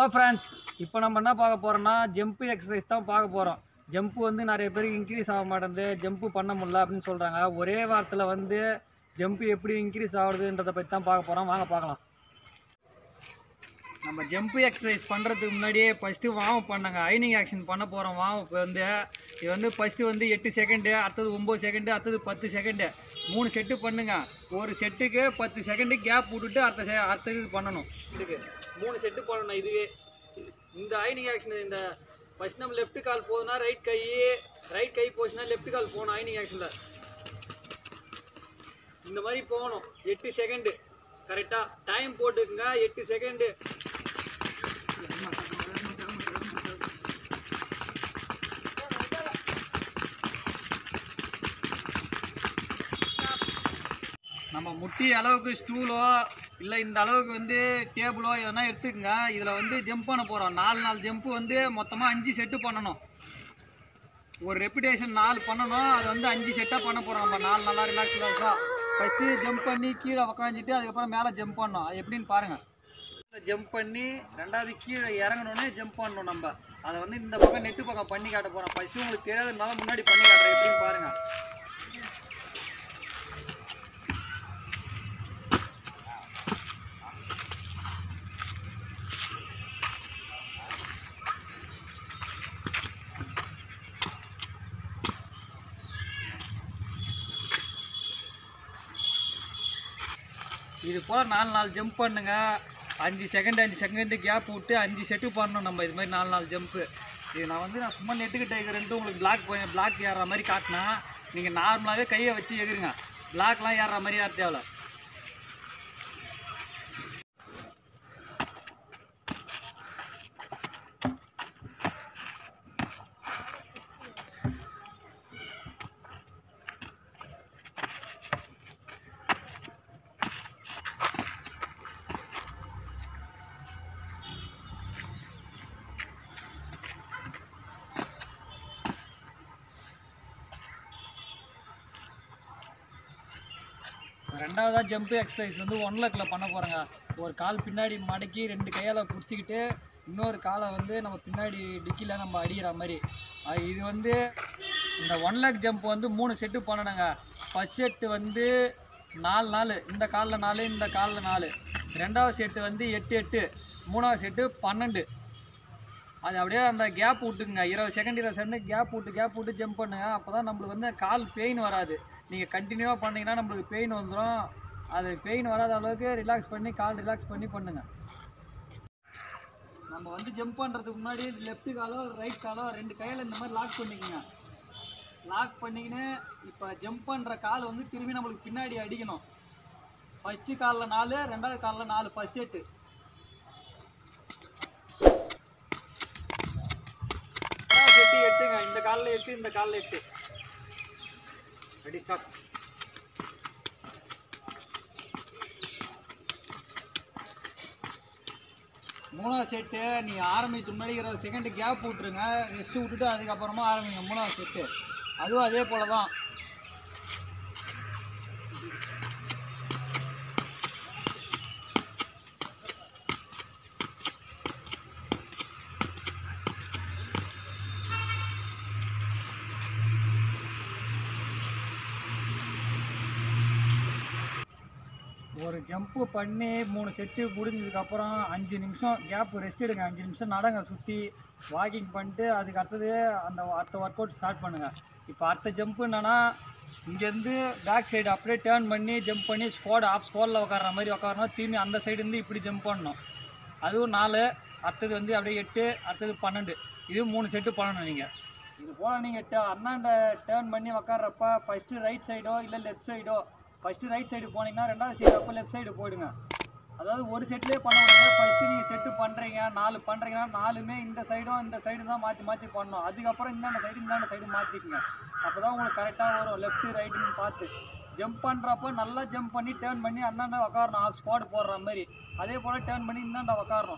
hello friends இப்போ நம்ம என்ன பார்க்க போகிறோம்னா ஜம்ப்பு எக்ஸசைஸ் தான் பார்க்க போகிறோம் ஜம்ப்பு வந்து நிறைய பேருக்கு இன்க்ரீஸ் ஆக மாட்டேங்குது ஜம்ப்பு பண்ண முடியல அப்படின்னு சொல்கிறாங்க ஒரே வாரத்தில் வந்து ஜம்ப்பு எப்படி இன்க்ரீஸ் ஆகுதுன்றதை பற்றி தான் பார்க்க போகிறோம் வாங்க பார்க்கலாம் நம்ம ஜம்ப்பு எக்ஸசைஸ் பண்ணுறதுக்கு முன்னாடியே ஃபஸ்ட்டு வார்ம் பண்ணாங்க ஐனிங் ஆக்ஷன் பண்ண போகிறோம் வார்ம் வந்து இது வந்து ஃபஸ்ட்டு வந்து எட்டு செகண்டு அடுத்தது ஒம்பது செகண்டு அடுத்தது பத்து செகண்டு மூணு செட்டு பண்ணுங்க ஒரு செட்டுக்கு பத்து செகண்டு கேப் விட்டுட்டு அடுத்த செ அடுத்தது பண்ணணும் இதுக்கு மூணு செட்டு பண்ணணும் இதுவே இந்த ஐனிங் ஆக்ஷன் இந்த ஃபஸ்ட் நம்ம லெஃப்ட் கால் போகுதுன்னா ரைட் கை ரைட் கை போச்சுன்னா லெஃப்ட் கால் போகணும் ஐனிங் ஆக்ஷனில் இந்த மாதிரி போகணும் எட்டு செகண்டு கரெக்டாக டைம் போட்டுக்குங்க எட்டு செகண்டு நம்ம முட்டி அளவுக்கு ஸ்டூலோ இல்லை இந்த அளவுக்கு வந்து டேபிளோ எதனா எடுத்துக்கங்க இதில் வந்து ஜம்ப் பண்ண போகிறோம் நாலு நாலு ஜம்ப்பு வந்து மொத்தமாக அஞ்சு செட்டு பண்ணணும் ஒரு ரெப்புடேஷன் நாலு பண்ணணும் அது வந்து அஞ்சு செட்டாக பண்ண போகிறோம் நம்ம நாலு நல்லா ரிலாக்ஸ் ரிலாக்ஸாக ஃபஸ்ட்டு ஜம்ப் பண்ணி கீழே உக்காந்துட்டு அதுக்கப்புறம் மேலே ஜம்ப் பண்ணணும் அது எப்படின்னு பாருங்கள் ஜம்ப் பண்ணி ரெண்டாவது கீழே இறங்கணுன்னே ஜம்ப் பண்ணணும் நம்ம அதை வந்து இந்த பக்கம் நெட்டு பக்கம் பண்ணி காட்ட போகிறோம் ஃபஸ்ட்டு உங்களுக்கு தெரியாததுனால முன்னாடி பண்ணி காட்டுறேன் எப்படின்னு பாருங்கள் இது போல் நாலு நாலு ஜம்ப் பண்ணுங்க அஞ்சு செகண்ட் அஞ்சு செகண்ட் கேப் விட்டு அஞ்சு செட்டு பண்ணணும் நம்ம இது மாதிரி நாலு நாலு ஜம்ப்பு இது நான் வந்து நான் சும்மா நெட்டுக்கு டைகர்ன்ட்டு உங்களுக்கு பிளாக் போய் பிளாக் ஏறுற மாதிரி காட்டினா நீங்கள் நார்மலாகவே கையை வச்சு எகிருங்க பிளாக்லாம் ஏறுற மாதிரி ஏற தேவையில்ல ரெண்டாவதாக ஜம்ப் எக்ஸசைஸ் வந்து ஒன் லெக்கில் பண்ண போகிறேங்க ஒரு கால் பின்னாடி மடக்கி ரெண்டு கையால் பிடிச்சிக்கிட்டு இன்னொரு காலை வந்து நம்ம பின்னாடி டிக்கியில் நம்ம அடிக்கிற மாதிரி அது இது வந்து இந்த ஒன் லேக் ஜம்ப் வந்து மூணு செட்டு பண்ணணுங்க ஃபஸ்ட் செட்டு வந்து நாலு நாலு இந்த காலில் நாலு இந்த காலில் நாலு ரெண்டாவது செட்டு வந்து எட்டு எட்டு மூணாவது செட்டு பன்னெண்டு அது அப்படியே அந்த கேப் விட்டுக்குங்க இருபது செகண்ட் இருபது செகண்ட் கேப் விட்டு கேப் விட்டு ஜம்ப் பண்ணுங்க அப்போ தான் நம்மளுக்கு வந்து கால் பெயின் வராது நீங்கள் கண்டினியூவாக பண்ணீங்கன்னா நம்மளுக்கு பெயின் வந்துடும் அது பெயின் வராத அளவுக்கு ரிலாக்ஸ் பண்ணி கால் ரிலாக்ஸ் பண்ணி பண்ணுங்க நம்ம வந்து ஜம்ப் பண்ணுறதுக்கு முன்னாடி லெஃப்ட் காலோ ரைட் காலோ ரெண்டு கையில் இந்த மாதிரி லாக் பண்ணிக்கங்க லாக் பண்ணிக்கின்னு இப்போ ஜம்ப் பண்ணுற கால் வந்து திரும்பி நம்மளுக்கு பின்னாடி அடிக்கணும் ஃபஸ்ட்டு காலில் நாலு ரெண்டாவது காலில் நாலு ஃபஸ்ட் செட்டு எட்டு எட்டுங்க இந்த காலில் எட்டு இந்த காலில் எட்டு ரெடி ஸ்டார்ட் மூணாவது செட்டு நீங்கள் ஆரம்பிச்சு முன்னாடி இருபது செகண்ட் கேப் விட்ருங்க ரெஸ்ட் விட்டுட்டு அதுக்கப்புறமா ஆரம்பிங்க மூணாவது செட்டு அதுவும் அதே போல தான் ஒரு ஜம்ப்பு பண்ணி மூணு செட்டு முடிஞ்சதுக்கப்புறம் அஞ்சு நிமிஷம் கேப் ரெஸ்ட் எடுங்க அஞ்சு நிமிஷம் நடங்க சுற்றி வாக்கிங் பண்ணிட்டு அதுக்கு அடுத்தது அந்த அடுத்த ஒர்க் அவுட் ஸ்டார்ட் பண்ணுங்கள் இப்போ அடுத்த ஜம்ப்பு என்னன்னா இங்கேருந்து பேக் சைடு அப்படியே டேர்ன் பண்ணி ஜம்ப் பண்ணி ஸ்குவாட் ஆஃப் ஸ்குவாடில் உட்கார்ற மாதிரி உட்காரணும் திரும்பி அந்த சைடு இருந்து இப்படி ஜம்ப் பண்ணணும் அதுவும் நாலு அடுத்தது வந்து அப்படியே எட்டு அடுத்தது பன்னெண்டு இது மூணு செட்டு பண்ணணும் நீங்கள் இது போல் நீங்கள் அண்ணாண்ட டேர்ன் பண்ணி உட்கார்றப்ப ஃபஸ்ட்டு ரைட் சைடோ இல்லை லெஃப்ட் சைடோ ஃபஸ்ட்டு ரைட் சைடு போனீங்கன்னா ரெண்டாவது சைடு அப்போ லெஃப்ட் சைடு போயிடுங்க அதாவது ஒரு செட்லேயே பண்ண முடியாது ஃபஸ்ட்டு நீங்கள் செட்டு பண்ணுறீங்க நாலு பண்ணுறீங்கன்னா நாலுமே இந்த சைடும் இந்த சைடு தான் மாற்றி மாற்றி பண்ணணும் அதுக்கப்புறம் இந்தாண்ட சைடு இந்தாண்ட சைடு மாற்றிக்குங்க அப்போ தான் உங்களுக்கு கரெக்டாக வரும் லெஃப்ட்டு ரைட்டுன்னு பார்த்து ஜம்ப் பண்ணுறப்போ நல்லா ஜம்ப் பண்ணி டேர்ன் பண்ணி அந்தாண்ட உட்காரணும் ஆஃப் ஸ்குவாட் போடுற மாதிரி அதே போல் டேர்ன் பண்ணி இந்தாண்ட உட்காரணும்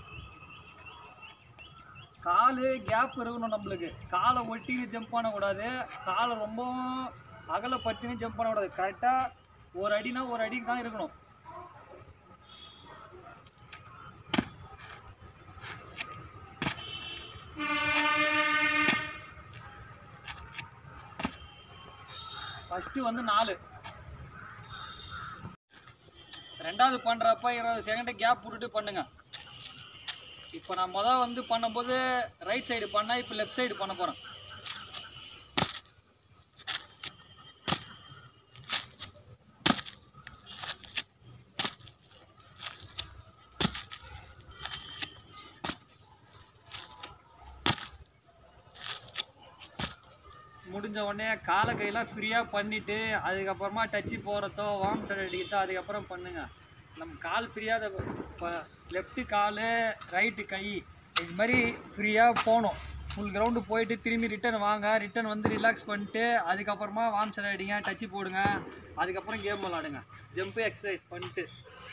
காலு கேப் இருக்கணும் நம்மளுக்கு காலை ஒட்டி ஜம்ப் பண்ணக்கூடாது காலை ரொம்பவும் அகல பட்டுன்னு ஜம்ப் பண்ணக்கூடாது கரெக்டாக ஒரு அடினா ஒரு அடி தான் இருக்கணும் ஃபஸ்ட்டு வந்து நாலு ரெண்டாவது பண்ணுறப்ப இருபது செகண்டு கேப் விட்டுட்டு பண்ணுங்க இப்போ நான் மொதல் வந்து பண்ணும்போது ரைட் சைடு பண்ணேன் இப்போ லெஃப்ட் சைடு பண்ண போகிறேன் முடிஞ்ச உடனே காலை கையெல்லாம் ஃப்ரீயாக பண்ணிவிட்டு அதுக்கப்புறமா டச்சு போகிறதோ வார்ம் சைடு அடிக்கிறதோ அதுக்கப்புறம் பண்ணுங்க நம்ம கால் ஃப்ரீயாக இப்போ லெஃப்ட்டு கால் ரைட்டு கை இது மாதிரி ஃப்ரீயாக போகணும் ஃபுல் கிரவுண்டு போயிட்டு திரும்பி ரிட்டர்ன் வாங்க ரிட்டர்ன் வந்து ரிலாக்ஸ் பண்ணிட்டு அதுக்கப்புறமா வார்ம் சைடு அடிங்க டச்சு போடுங்க அதுக்கப்புறம் கேம் விளாடுங்க ஜம்ப்பு எக்ஸசைஸ் பண்ணிட்டு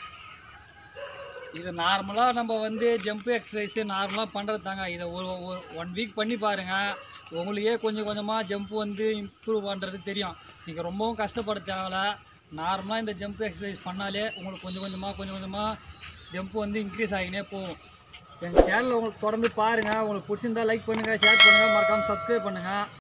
இது நார்மலாக நம்ம வந்து ஜம்ப் எக்ஸசைஸு நார்மலாக பண்ணுறது தாங்க இதை ஒரு ஒன் வீக் பண்ணி பாருங்கள் உங்களுக்கே கொஞ்சம் கொஞ்சமாக ஜம்ப் வந்து இம்ப்ரூவ் பண்ணுறது தெரியும் நீங்கள் ரொம்பவும் கஷ்டப்பட தேவையில்ல நார்மலாக இந்த ஜம்ப் எக்ஸசைஸ் பண்ணாலே உங்களுக்கு கொஞ்சம் கொஞ்சமாக கொஞ்சம் கொஞ்சமாக ஜம்ப் வந்து இன்க்ரீஸ் ஆகினே போகும் என் சேனலை உங்களுக்கு தொடர்ந்து பாருங்கள் உங்களுக்கு பிடிச்சிருந்தா லைக் பண்ணுங்கள் ஷேர் பண்ணுங்கள் மறக்காமல் சப்ஸ்கிரைப் பண்ணுங்கள்